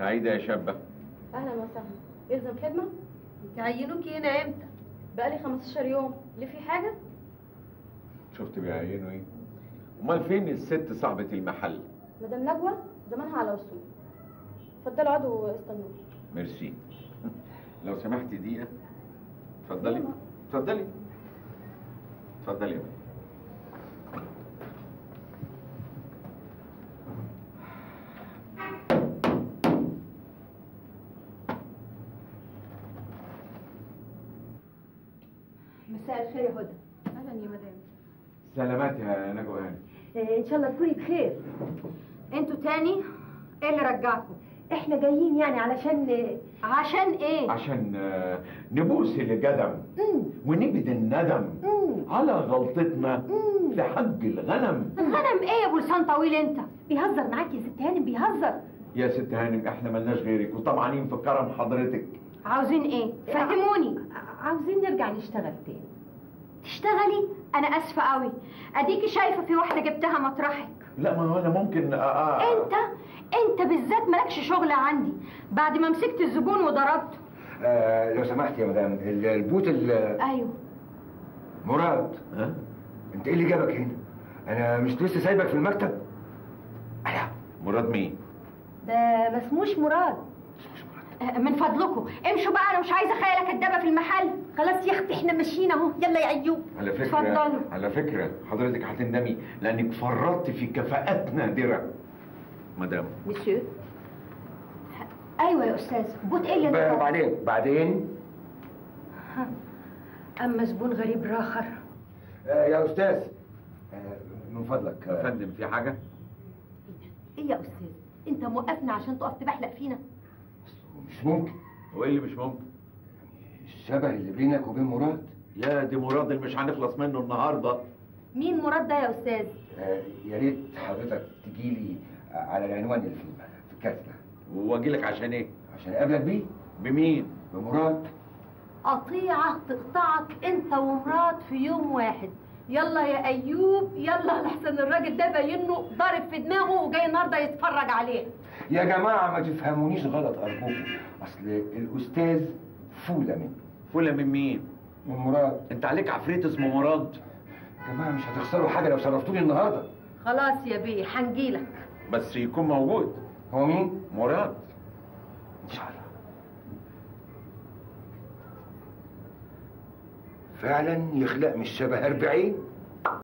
سعيدة يا شابة اهلا وسهلا يلزم خدمه تعينوكي هنا امتى؟ بقالي 15 يوم ليه في حاجه شفت بيعينوا ايه امال فين الست صاحبة المحل مدام نجوى زمانها على وصول اتفضلوا اقعدوا استنوا ميرسي لو سمحتي دقيقة اتفضلي اتفضلي اتفضلي يا بنت. مساء الخير يا هدى اهلا يا مدام سلامات يا نجوى هاني آه، ان شاء الله تكوني بخير انتوا تاني ايه اللي رجعكم احنا جايين يعني علشان عشان ايه عشان آه، نبوس القدم مم. ونبد الندم مم. على غلطتنا في حق الغنم غنم ايه يا ابو لسان طويل انت بيهزر معاك يا ست هانم بيهزر يا ست هانم احنا ملناش غيرك وطمعانين في كرم حضرتك عاوزين ايه فهموني عاوزين نرجع نشتغل تاني تشتغلي انا اسفه قوي اديكي شايفه في واحده جبتها مطرحك لا ما هو انا ممكن آه آه انت انت بالذات مالكش شغل عندي بعد ما مسكت الزبون وضربته آه لو سمحت يا مدام ال- البوت ال- ايوه مراد ها؟ انت ايه اللي جابك هنا؟ انا مش لسه سايبك في المكتب؟ انا مراد مين؟ ده ما اسموش مراد آه، من فضلكم امشوا بقى انا مش عايزه خيالك كدابه في المحل خلاص يا اختي احنا ماشيين اهو يلا يا ايوب على فكرة اتفضلوا. على فكرة حضرتك هتندمي لأنك فرطت في كفاءات نادرة مدام مسيو ايوه يا استاذ بوت ايه اللي ب- انت بعدين بعدين اما زبون غريب راخر آه يا استاذ آه من فضلك يا آه فندم في حاجة؟ ايه يا استاذ انت موقفنا عشان تقف تبحلق فينا مش ممكن هو إيه اللي مش ممكن؟ الشبه اللي بينك وبين مراد يا دي مراد اللي مش هنخلص منه النهاردة مين مراد ده يا استاذ آه يا ريت حضرتك تجي لي على العنوان اللي في في الكارت ده واجي لك عشان إيه؟ عشان اقابلك بيه بمين؟ بمراد قطيعة تقطعك انت ومراد في يوم واحد يلا يا ايوب يلا لحسن الراجل ده باينه ضارب في دماغه وجاي النهارده يتفرج عليه يا جماعه ما تفهمونيش غلط ارجوكم اصل الاستاذ فوله منه فولة من مين؟ من مراد أنت عليك عفريت اسمه مراد يا جماعه مش هتخسروا حاجه لو صرفتوني النهارده خلاص يا بيه هنجيلك بس يكون موجود هو مين؟ مراد ان شاء الله فعلا يخلق من الشبه أربعين